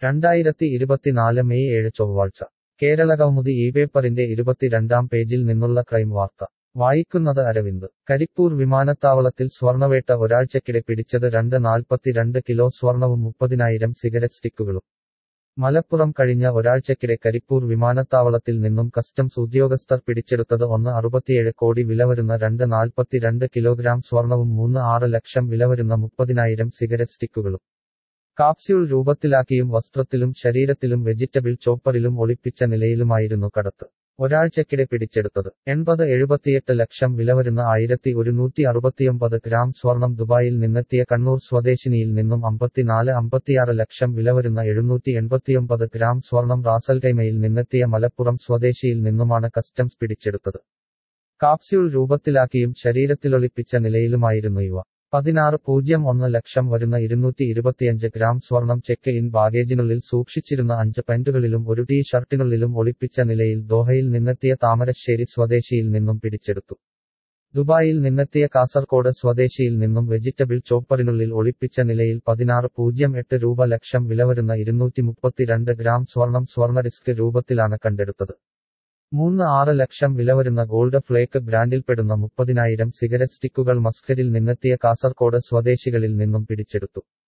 രണ്ടായിരത്തി ഇരുപത്തിനാല് മെയ് ഏഴ് ചൊവ്വാഴ്ച കേരളകൗമുദി ഈ പേപ്പറിന്റെ ഇരുപത്തിരണ്ടാം പേജിൽ നിന്നുള്ള ക്രൈം വാർത്ത വായിക്കുന്നത് അരവിന്ദ് കരിപ്പൂർ വിമാനത്താവളത്തിൽ സ്വർണവേട്ട ഒരാഴ്ചക്കിടെ പിടിച്ചത് രണ്ട് നാൽപ്പത്തിരണ്ട് കിലോ സ്വർണവും മുപ്പതിനായിരം സിഗരറ്റ് സ്റ്റിക്കുകളും മലപ്പുറം കഴിഞ്ഞ ഒരാഴ്ചക്കിടെ കരിപ്പൂർ വിമാനത്താവളത്തിൽ നിന്നും കസ്റ്റംസ് ഉദ്യോഗസ്ഥർ പിടിച്ചെടുത്തത് ഒന്ന് അറുപത്തിയേഴ് കോടി വിലവരുന്ന രണ്ട് നാൽപ്പത്തിരണ്ട് കിലോഗ്രാം സ്വർണവും മൂന്ന് ആറ് ലക്ഷം വിലവരുന്ന മുപ്പതിനായിരം സിഗരറ്റ് സ്റ്റിക്കുകളും കാപ്സ്യൂൾ രൂപത്തിലാക്കിയും വസ്ത്രത്തിലും ശരീരത്തിലും വെജിറ്റബിൾ ചോപ്പറിലും ഒളിപ്പിച്ച നിലയിലുമായിരുന്നു കടത്ത് ഒരാഴ്ചക്കിടെ പിടിച്ചെടുത്തത് എൺപത് എഴുപത്തിയെട്ട് ലക്ഷം വിലവരുന്ന ആയിരത്തി ഒരുന്നൂറ്റി അറുപത്തിയൊമ്പത് ഗ്രാം സ്വർണം ദുബായിൽ നിന്നെത്തിയ കണ്ണൂർ സ്വദേശിനിയിൽ നിന്നും അമ്പത്തിനാല് അമ്പത്തിയാറ് ലക്ഷം വിലവരുന്ന എഴുന്നൂറ്റി എൺപത്തിയൊമ്പത് ഗ്രാം സ്വർണം റാസൽഖൈമയിൽ നിന്നെത്തിയ മലപ്പുറം സ്വദേശിയിൽ നിന്നുമാണ് കസ്റ്റംസ് പിടിച്ചെടുത്തത് കാപ്സ്യൂൾ രൂപത്തിലാക്കിയും ശരീരത്തിലൊളിപ്പിച്ച നിലയിലുമായിരുന്നു ഇവ പതിനാറ് പൂജ്യം ഒന്ന് ലക്ഷം വരുന്ന ഇരുന്നൂറ്റി ഇരുപത്തിയഞ്ച് ഗ്രാം സ്വർണം ചെക്ക് ഇൻ ബാഗേജിനുള്ളിൽ സൂക്ഷിച്ചിരുന്ന അഞ്ച് പെന്റുകളിലും ഒരു ടീ ഷർട്ടിനുള്ളിലും ഒളിപ്പിച്ച നിലയിൽ ദോഹയിൽ നിന്നെത്തിയ താമരശ്ശേരി സ്വദേശിയിൽ നിന്നും പിടിച്ചെടുത്തു ദുബായിൽ നിന്നെത്തിയ കാസർകോട് സ്വദേശിയിൽ നിന്നും വെജിറ്റബിൾ ചോപ്പറിനുള്ളിൽ ഒളിപ്പിച്ച നിലയിൽ പതിനാറ് പൂജ്യം എട്ട് രൂപ ലക്ഷം വിലവരുന്ന ഇരുന്നൂറ്റി മുപ്പത്തിരണ്ട് ഗ്രാം സ്വർണം സ്വർണ ഡിസ്ക് രൂപത്തിലാണ് കണ്ടെടുത്തത് മൂന്ന് ആറ് ലക്ഷം വിലവരുന്ന ഗോൾഡ് ഫ്ലേക്ക് ബ്രാൻഡിൽപ്പെടുന്ന മുപ്പതിനായിരം സിഗരറ്റ് സ്റ്റിക്കുകൾ മസ്കറ്റിൽ നിന്നെത്തിയ കാസർകോട് സ്വദേശികളിൽ നിന്നും പിടിച്ചെടുത്തു